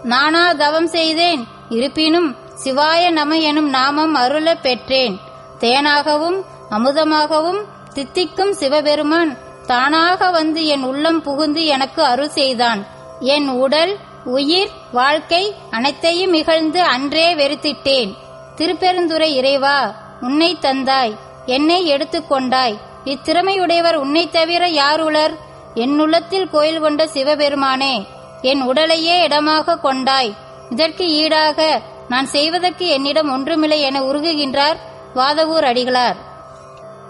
நானா தவம் செய்தேன் இருப்பினும் சிவாய நம எனும் நாமம் அருளப் பெற்றேன் தேனாகவும் அமுதமாகவும் தித்திக்கும் சிவபெருமான் தானாக வந்து என் உள்ளம் புகுந்து எனக்கு அருள் செய்தான் என் உடல் உயிர் வாழ்க்கை அனைத்தையும் இகழ்ந்து அன்றே வெறுத்திட்டேன் திருப்பெருந்துறை இறைவா உன்னை தந்தாய் என்னை எடுத்துக்கொண்டாய் இத்திறமையுடையவர் உன்னை தவிர யார் உளர் என் உள்ளத்தில் கோயில் கொண்ட சிவபெருமானே என் உடலையே இடமாக கொண்டாய் இதற்கு ஈடாக நான் செய்வதற்கு என்னிடம் ஒன்றுமில்லை என உருகுகின்றார் வாதவூர் அடிகளார்